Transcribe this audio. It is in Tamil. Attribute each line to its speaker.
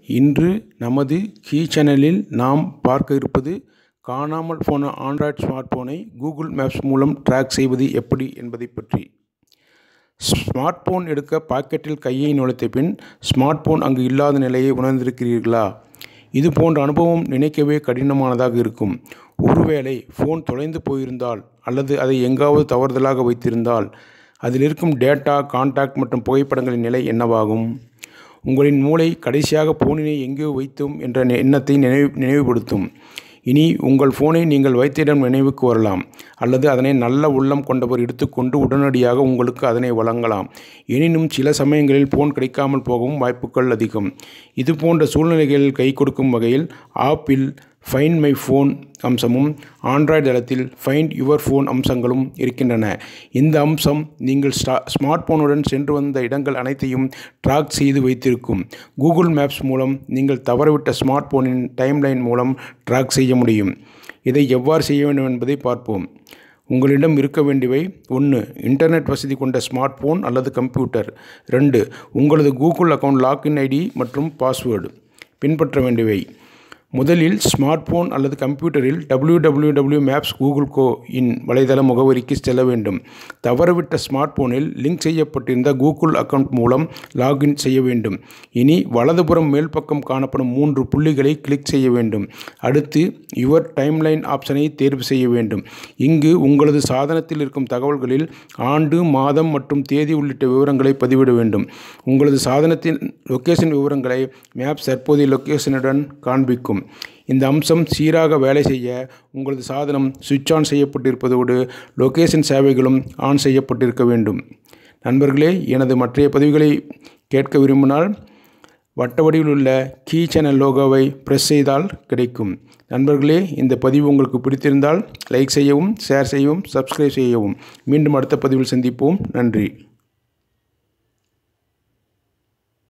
Speaker 1: இன்று நமது கீ சேனலில் நாம் பார்க்க இருப்பது காணாமல் போன ஆண்ட்ராய்ட் ஸ்மார்ட் போனை கூகுள் மேப்ஸ் மூலம் ட்ராக் செய்வது எப்படி என்பதை பற்றி ஸ்மார்ட் போன் எடுக்க பாக்கெட்டில் கையை நுழைத்த பின் ஸ்மார்ட் போன் அங்கு இல்லாத நிலையை உணர்ந்திருக்கிறீர்களா இது போன்ற அனுபவம் நினைக்கவே கடினமானதாக இருக்கும் ஒருவேளை ஃபோன் தொலைந்து போயிருந்தால் அல்லது அதை எங்காவது தவறுதலாக வைத்திருந்தால் அதில் இருக்கும் டேட்டா கான்டாக்ட் மற்றும் புகைப்படங்களின் நிலை என்னவாகும் உங்களின் மூளை கடைசியாக ஃபோனினை எங்கேயோ வைத்தோம் என்ற எண்ணத்தை நினைவு நினைவுபடுத்தும் இனி உங்கள் ஃபோனை நீங்கள் வைத்த இடம் நினைவுக்கு வரலாம் அல்லது அதனை நல்ல உள்ளம் கொண்டவர் எடுத்துக்கொண்டு உடனடியாக உங்களுக்கு அதனை வழங்கலாம் எனினும் சில சமயங்களில் ஃபோன் கிடைக்காமல் போகவும் வாய்ப்புகள் அதிகம் இது போன்ற சூழ்நிலைகளில் கை கொடுக்கும் வகையில் ஆப்பிள் ஃபைண்ட் மை ஃபோன் அம்சமும் ஆண்ட்ராய்டு தளத்தில் ஃபைண்ட் யுவர் ஃபோன் அம்சங்களும் இருக்கின்றன இந்த அம்சம் நீங்கள் ஸ்டா ஸ்மார்ட் போனுடன் சென்று வந்த இடங்கள் அனைத்தையும் ட்ராக் செய்து வைத்திருக்கும் கூகுள் மேப்ஸ் மூலம் நீங்கள் தவறவிட்ட ஸ்மார்ட் போனின் டைம்லைன் மூலம் ட்ராக் செய்ய முடியும் இதை எவ்வாறு செய்ய வேண்டும் என்பதை பார்ப்போம் உங்களிடம் இருக்க வேண்டியவை ஒன்று இன்டர்நெட் வசதி கொண்ட ஸ்மார்ட் ஃபோன் அல்லது கம்ப்யூட்டர் ரெண்டு உங்களது கூகுள் அக்கவுண்ட் லாக்இன் ஐடி மற்றும் பாஸ்வேர்டு பின்பற்ற வேண்டியவை முதலில் ஸ்மார்ட் போன் அல்லது கம்ப்யூட்டரில் W W W maps Google co in வலைதள முகவரிக்கு செல்ல வேண்டும் தவறவிட்ட ஸ்மார்ட் போனில் லிங்க் செய்யப்பட்டிருந்த கூகுள் அக்கவுண்ட் மூலம் லாகின் செய்ய வேண்டும் இனி வலதுபுறம் மேல் பக்கம் காணப்படும் மூன்று புள்ளிகளை கிளிக் செய்ய வேண்டும் அடுத்து யுவர் டைம்லைன் ஆப்ஷனை தேர்வு செய்ய வேண்டும் இங்கு உங்களது சாதனத்தில் இருக்கும் தகவல்களில் ஆண்டு மாதம் மற்றும் தேதி உள்ளிட்ட விவரங்களை பதிவிட வேண்டும் உங்களது சாதனத்தின் லொக்கேஷன் விவரங்களை மேப்ஸ் தற்போதைய லொக்கேஷனுடன் காண்பிக்கும் இந்த அம்சம் சீராக வேலை செய்ய உங்களது சாதனம் சுவிட்ச் ஆன் செய்யப்பட்டிருப்பதோடு லொக்கேஷன் சேவைகளும் ஆன் செய்யப்பட்டிருக்க வேண்டும் நண்பர்களே எனது மற்றைய பதிவுகளை கேட்க விரும்பினால் வட்ட வடிவில் உள்ள கீ சேனல் லோகோவை ப்ரெஸ் செய்தால் கிடைக்கும் நண்பர்களே இந்த பதிவு உங்களுக்கு பிடித்திருந்தால் லைக் செய்யவும் ஷேர் செய்யவும் சப்ஸ்கிரைப் செய்யவும் மீண்டும் அடுத்த பதிவில் சந்திப்போம் நன்றி